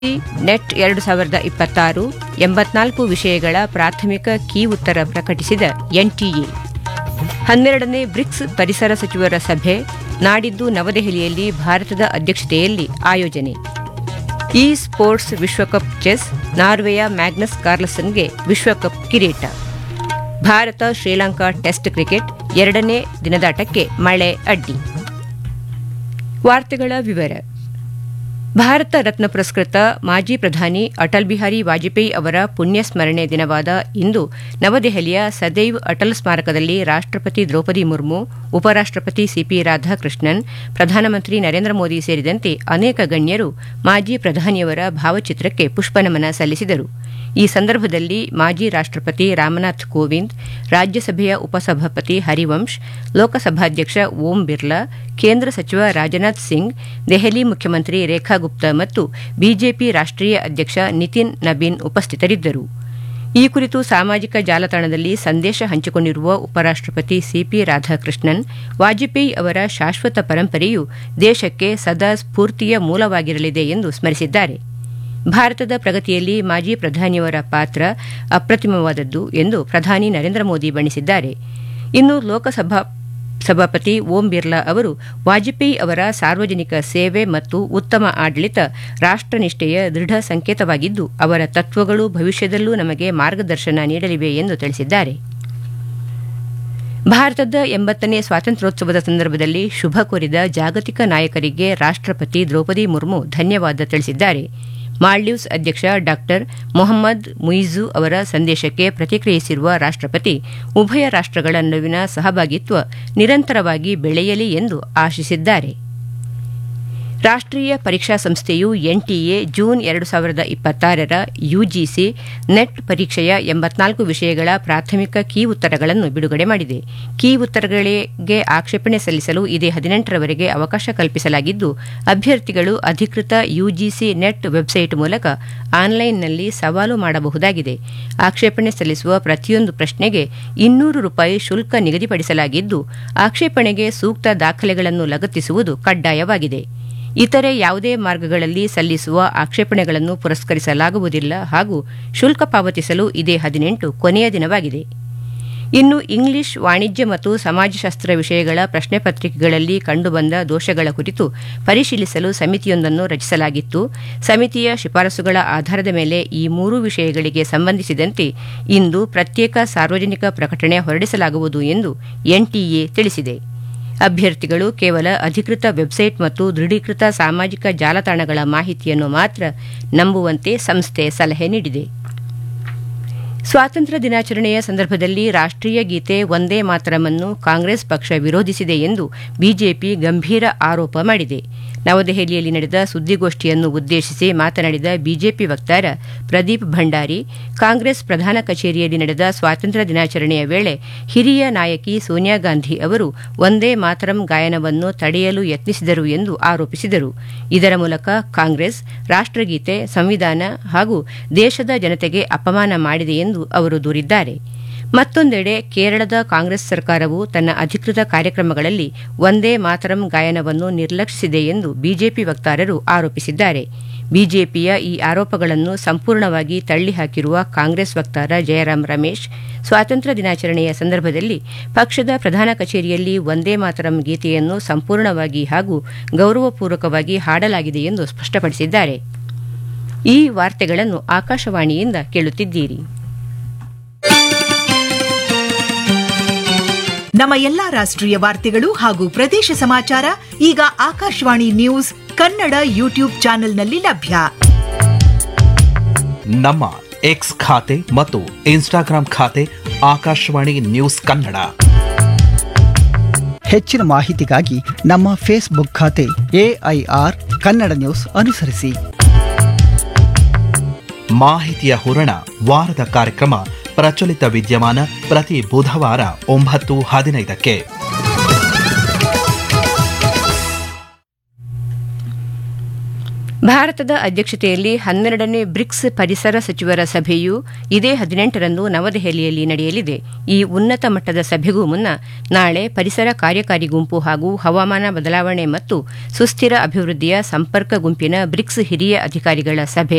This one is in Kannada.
ನೆಟ್ ಎರಡು ಸಾವಿರದ ಇಪ್ಪತ್ತಾರು ಎಂಬತ್ನಾಲ್ಕು ವಿಷಯಗಳ ಪ್ರಾಥಮಿಕ ಕೀ ಉತ್ತರ ಪ್ರಕಟಿಸಿದ ಎನ್ಟಿಎ ಹನ್ನೆರಡನೇ ಬ್ರಿಕ್ಸ್ ಪರಿಸರ ಸಚಿವರ ಸಭೆ ನಾಡಿದ್ದು ನವದೆಹಲಿಯಲ್ಲಿ ಭಾರತದ ಅಧ್ಯಕ್ಷತೆಯಲ್ಲಿ ಆಯೋಜನೆ ಇ ಸ್ಪೋರ್ಟ್ಸ್ ವಿಶ್ವಕಪ್ ಚೆಸ್ ನಾರ್ವೆಯ ಮ್ಯಾಗ್ನಸ್ ಕಾರ್ಲಸನ್ಗೆ ವಿಶ್ವಕಪ್ ಕಿರೀಟ ಭಾರತ ಶ್ರೀಲಂಕಾ ಟೆಸ್ಟ್ ಕ್ರಿಕೆಟ್ ಎರಡನೇ ದಿನದಾಟಕ್ಕೆ ಮಳೆ ಅಡ್ಡಿ ವಾರ್ತೆಗಳ ವಿವರ ಭಾರತ ರತ್ನ ಪುರಸ್ಕೃತ ಮಾಜಿ ಪ್ರಧಾನಿ ಅಟಲ್ ಬಿಹಾರಿ ವಾಜಪೇಯಿ ಅವರ ಪುಣ್ಯ ಸ್ಮರಣೆ ದಿನವಾದ ಇಂದು ನವದೆಹಲಿಯ ಸದೈವ್ ಅಟಲ್ ಸ್ಮಾರಕದಲ್ಲಿ ರಾಷ್ಟಪತಿ ದ್ರೌಪದಿ ಮುರ್ಮು ಉಪರಾಷ್ಟಪತಿ ಸಿಪಿ ರಾಧಾಕೃಷ್ಣನ್ ಪ್ರಧಾನಮಂತ್ರಿ ನರೇಂದ್ರ ಮೋದಿ ಸೇರಿದಂತೆ ಅನೇಕ ಗಣ್ಯರು ಮಾಜಿ ಪ್ರಧಾನಿಯವರ ಭಾವಚಿತ್ರಕ್ಕೆ ಪುಷ್ಪನಮನ ಸಲ್ಲಿಸಿದರು ಈ ಸಂದರ್ಭದಲ್ಲಿ ಮಾಜಿ ರಾಷ್ಟಪತಿ ರಾಮನಾಥ್ ಕೋವಿಂದ್ ರಾಜ್ಯಸಭೆಯ ಉಪಸಭಾಪತಿ ಹರಿವಂಶ್ ಲೋಕಸಭಾಧ್ಯಕ್ಷ ಓಂ ಬಿರ್ಲಾ ಕೇಂದ್ರ ಸಚಿವ ರಾಜನಾಥ್ ಸಿಂಗ್ ದೆಹಲಿ ಮುಖ್ಯಮಂತ್ರಿ ರೇಖಾ ಗುಪ್ತಾ ಮತ್ತು ಬಿಜೆಪಿ ರಾಷ್ಟೀಯ ಅಧ್ಯಕ್ಷ ನಿತಿನ್ ನಬೀನ್ ಉಪಸ್ಥಿತರಿದ್ದರು ಈ ಕುರಿತು ಸಾಮಾಜಿಕ ಜಾಲತಾಣದಲ್ಲಿ ಸಂದೇಶ ಹಂಚಿಕೊಂಡಿರುವ ಉಪರಾಷ್ಟಪತಿ ಸಿಪಿ ರಾಧಾಕೃಷ್ಣನ್ ವಾಜಪೇಯಿ ಅವರ ಶಾಶ್ವತ ಪರಂಪರೆಯು ದೇಶಕ್ಕೆ ಸದಾ ಸ್ಫೂರ್ತಿಯ ಮೂಲವಾಗಿರಲಿದೆ ಎಂದು ಸ್ಮರಿಸಿದ್ದಾರೆ ಭಾರತದ ಪ್ರಗತಿಯಲ್ಲಿ ಮಾಜಿ ಪ್ರಧಾನಿಯವರ ಪಾತ್ರ ಅಪ್ರತಿಮವಾದದ್ದು ಎಂದು ಪ್ರಧಾನಿ ನರೇಂದ್ರ ಮೋದಿ ಬಣ್ಣಿಸಿದ್ದಾರೆ ಇನ್ನು ಲೋಕಸಭಾ ಸಭಾಪತಿ ಓಂ ಬಿರ್ಲಾ ಅವರು ವಾಜಪೇಯಿ ಅವರ ಸಾರ್ವಜನಿಕ ಸೇವೆ ಮತ್ತು ಉತ್ತಮ ಆಡಳಿತ ರಾಷ್ಟನಿಷ್ಠೆಯ ದೃಢ ಸಂಕೇತವಾಗಿದ್ದು ಅವರ ತತ್ವಗಳು ಭವಿಷ್ಯದಲ್ಲೂ ನಮಗೆ ಮಾರ್ಗದರ್ಶನ ನೀಡಲಿವೆ ಎಂದು ತಿಳಿಸಿದ್ದಾರೆ ಭಾರತದ ಎಂಬತ್ತನೇ ಸ್ವಾತಂತ್ರ್ಯೋತ್ಸವದ ಸಂದರ್ಭದಲ್ಲಿ ಶುಭ ಕೋರಿದ ಜಾಗತಿಕ ನಾಯಕರಿಗೆ ರಾಷ್ಟಪತಿ ದ್ರೌಪದಿ ಮುರ್ಮು ಧನ್ಯವಾದ ತಿಳಿಸಿದ್ದಾರೆ ಮಾಲ್ಡೀವ್ಸ್ ಅಧ್ಯಕ್ಷ ಡಾ ಮೊಹಮ್ಮದ್ ಮುಯಿಜು ಅವರ ಸಂದೇಶಕ್ಕೆ ಪ್ರತಿಕ್ರಿಯಿಸಿರುವ ರಾಷ್ಟಪತಿ ಉಭಯ ರಾಷ್ಟಗಳ ನಡುವಿನ ಸಹಭಾಗಿತ್ವ ನಿರಂತರವಾಗಿ ಬೆಳೆಯಲಿ ಎಂದು ಆಶಿಸಿದ್ದಾರೆ ರಾಷ್ಟೀಯ ಪರೀಕ್ಷಾ ಸಂಸ್ಥೆಯು ಎನ್ಟಿಎ ಜೂನ್ ಎರಡು ಸಾವಿರದ ಇಪ್ಪತ್ತಾರರ ಯುಜಿಸಿ ನೆಟ್ ಪರೀಕ್ಷೆಯ ಎಂಬತ್ನಾಲ್ಕು ವಿಷಯಗಳ ಪ್ರಾಥಮಿಕ ಕೀ ಉತ್ತರಗಳನ್ನು ಬಿಡುಗಡೆ ಮಾಡಿದೆ ಕೀ ಉತ್ತರಗಳಿಗೆ ಆಕ್ಷೇಪಣೆ ಸಲ್ಲಿಸಲು ಇದೇ ಹದಿನೆಂಟರವರೆಗೆ ಅವಕಾಶ ಕಲ್ಪಿಸಲಾಗಿದ್ದು ಅಭ್ಯರ್ಥಿಗಳು ಅಧಿಕೃತ ಯುಜಿಸಿ ನೆಟ್ ವೆಬ್ಸೈಟ್ ಮೂಲಕ ಆನ್ಲೈನ್ನಲ್ಲಿ ಸವಾಲು ಮಾಡಬಹುದಾಗಿದೆ ಆಕ್ಷೇಪಣೆ ಸಲ್ಲಿಸುವ ಪ್ರತಿಯೊಂದು ಪ್ರಶ್ನೆಗೆ ಇನ್ನೂರು ರೂಪಾಯಿ ಶುಲ್ಕ ನಿಗದಿಪಡಿಸಲಾಗಿದ್ದು ಆಕ್ಷೇಪಣೆಗೆ ಸೂಕ್ತ ದಾಖಲೆಗಳನ್ನು ಲಗತ್ತಿಸುವುದು ಕಡ್ಡಾಯವಾಗಿದೆ ಇತರೆ ಯಾವುದೇ ಮಾರ್ಗಗಳಲ್ಲಿ ಸಲ್ಲಿಸುವ ಆಕ್ಷೇಪಣೆಗಳನ್ನು ಪುರಸ್ಕರಿಸಲಾಗುವುದಿಲ್ಲ ಹಾಗೂ ಶುಲ್ಕ ಪಾವತಿಸಲು ಇದೇ ಹದಿನೆಂಟು ಕೊನೆಯ ದಿನವಾಗಿದೆ ಇನ್ನು ಇಂಗ್ಲಿಷ್ ವಾಣಿಜ್ಯ ಮತ್ತು ಸಮಾಜಶಾಸ್ತ್ರ ವಿಷಯಗಳ ಪ್ರಶ್ನೆ ಪತ್ರಿಕೆಗಳಲ್ಲಿ ಕಂಡುಬಂದ ದೋಷಗಳ ಕುರಿತು ಪರಿಶೀಲಿಸಲು ಸಮಿತಿಯೊಂದನ್ನು ರಚಿಸಲಾಗಿತ್ತು ಸಮಿತಿಯ ಶಿಫಾರಸುಗಳ ಆಧಾರದ ಮೇಲೆ ಈ ಮೂರು ವಿಷಯಗಳಿಗೆ ಸಂಬಂಧಿಸಿದಂತೆ ಇಂದು ಪ್ರತ್ಯೇಕ ಸಾರ್ವಜನಿಕ ಪ್ರಕಟಣೆ ಹೊರಡಿಸಲಾಗುವುದು ಎಂದು ಎನ್ಟಿಎ ತಿಳಿಸಿದೆ ಅಭ್ಯರ್ಥಿಗಳು ಕೇವಲ ಅಧಿಕೃತ ವೆಬ್ಸೈಟ್ ಮತ್ತು ದೃಢೀಕೃತ ಸಾಮಾಜಿಕ ಜಾಲತಾಣಗಳ ಮಾಹಿತಿಯನ್ನು ಮಾತ್ರ ನಂಬುವಂತೆ ಸಂಸ್ಥೆ ಸಲಹೆ ನೀಡಿದೆ ಸ್ವಾತಂತ್ರ್ಯ ದಿನಾಚರಣೆಯ ಸಂದರ್ಭದಲ್ಲಿ ರಾಷ್ಟೀಯ ಗೀತೆ ಒಂದೇ ಮಾತರಮನ್ನು ಕಾಂಗ್ರೆಸ್ ಪಕ್ಷ ವಿರೋಧಿಸಿದೆ ಎಂದು ಬಿಜೆಪಿ ಗಂಭೀರ ಆರೋಪ ಮಾಡಿದೆ ನವದೆಹಲಿಯಲ್ಲಿ ನಡೆದ ಸುದ್ದಿಗೋಷ್ಠಿಯನ್ನು ಉದ್ದೇಶಿಸಿ ಮಾತನಾಡಿದ ಬಿಜೆಪಿ ವಕ್ತಾರ ಪ್ರದೀಪ್ ಭಂಡಾರಿ ಕಾಂಗ್ರೆಸ್ ಪ್ರಧಾನ ಕಚೇರಿಯಲ್ಲಿ ನಡೆದ ಸ್ವಾತಂತ್ರ್ಯ ದಿನಾಚರಣೆಯ ವೇಳೆ ಹಿರಿಯ ನಾಯಕಿ ಸೋನಿಯಾ ಗಾಂಧಿ ಅವರು ಒಂದೇ ಮಾತರಂ ಗಾಯನವನ್ನು ತಡೆಯಲು ಯತ್ನಿಸಿದರು ಎಂದು ಆರೋಪಿಸಿದರು ಇದರ ಮೂಲಕ ಕಾಂಗ್ರೆಸ್ ರಾಷ್ಟಗೀತೆ ಸಂವಿಧಾನ ಹಾಗೂ ದೇಶದ ಜನತೆಗೆ ಅಪಮಾನ ಮಾಡಿದೆ ಎಂದು ಅವರು ದೂರಿದ್ದಾರೆ ಮತ್ತೊಂದೆಡೆ ಕೇರಳದ ಕಾಂಗ್ರೆಸ್ ಸರ್ಕಾರವು ತನ್ನ ಅಧಿಕೃತ ಕಾರ್ಯಕ್ರಮಗಳಲ್ಲಿ ಒಂದೇ ಮಾತರಂ ಗಾಯನವನ್ನು ನಿರ್ಲಕ್ಷಿಸಿದೆ ಎಂದು ಬಿಜೆಪಿ ವಕ್ತಾರರು ಆರೋಪಿಸಿದ್ದಾರೆ ಬಿಜೆಪಿಯ ಈ ಆರೋಪಗಳನ್ನು ಸಂಪೂರ್ಣವಾಗಿ ತಳ್ಳಿಹಾಕಿರುವ ಕಾಂಗ್ರೆಸ್ ವಕ್ತಾರ ಜಯರಾಮ್ ರಮೇಶ್ ಸ್ವಾತಂತ್ರ್ಯ ದಿನಾಚರಣೆಯ ಸಂದರ್ಭದಲ್ಲಿ ಪಕ್ಷದ ಪ್ರಧಾನ ಕಚೇರಿಯಲ್ಲಿ ಒಂದೇ ಮಾತರಂ ಗೀತೆಯನ್ನು ಸಂಪೂರ್ಣವಾಗಿ ಹಾಗೂ ಗೌರವಪೂರ್ವಕವಾಗಿ ಹಾಡಲಾಗಿದೆ ಎಂದು ಸ್ಪಷ್ಟಪಡಿಸಿದ್ದಾರೆ ಈ ವಾರ್ತೆಗಳನ್ನು ಆಕಾಶವಾಣಿಯಿಂದ ಕೇಳುತ್ತಿದ್ದೀರಿ ನಮ್ಮ ಎಲ್ಲಾ ರಾಷ್ಟ್ರೀಯ ವಾರ್ತೆಗಳು ಹಾಗೂ ಪ್ರದೇಶ ಸಮಾಚಾರ ಈಗ ಆಕಾಶವಾಣಿ ನ್ಯೂಸ್ ಕನ್ನಡ ಯೂಟ್ಯೂಬ್ ಚಾನೆಲ್ನಲ್ಲಿ ಲಭ್ಯ ನಮ್ಮ ಎಕ್ಸ್ ಖಾತೆ ಮತ್ತು ಇನ್ಸ್ಟಾಗ್ರಾಂ ಖಾತೆ ಆಕಾಶವಾಣಿ ನ್ಯೂಸ್ ಕನ್ನಡ ಹೆಚ್ಚಿನ ಮಾಹಿತಿಗಾಗಿ ನಮ್ಮ ಫೇಸ್ಬುಕ್ ಖಾತೆ ಎಐಆರ್ ಕನ್ನಡ ನ್ಯೂಸ್ ಅನುಸರಿಸಿ ಮಾಹಿತಿಯ ಹೂರಣ ವಾರದ ಕಾರ್ಯಕ್ರಮ ಪ್ರಚಲಿತ ವಿದ್ಯಮಾನ ಪ್ರತಿ ಬುಧವಾರ ಒಂಬತ್ತು ಹದಿನೈದಕ್ಕೆ ಭಾರತದ ಅಧ್ಯಕ್ಷತೆಯಲ್ಲಿ ಹನ್ನೆರಡನೇ ಬ್ರಿಕ್ಸ್ ಪರಿಸರ ಸಚಿವರ ಸಭೆಯು ಇದೇ ಹದಿನೆಂಟರಂದು ನವದೆಹಲಿಯಲ್ಲಿ ನಡೆಯಲಿದೆ ಈ ಉನ್ನತ ಮಟ್ಟದ ಸಭೆಗೂ ಮುನ್ನ ನಾಳೆ ಪರಿಸರ ಕಾರ್ಯಕಾರಿ ಗುಂಪು ಹಾಗೂ ಹವಾಮಾನ ಬದಲಾವಣೆ ಮತ್ತು ಸುಸ್ಥಿರ ಅಭಿವೃದ್ಧಿಯ ಸಂಪರ್ಕ ಗುಂಪಿನ ಬ್ರಿಕ್ಸ್ ಹಿರಿಯ ಅಧಿಕಾರಿಗಳ ಸಭೆ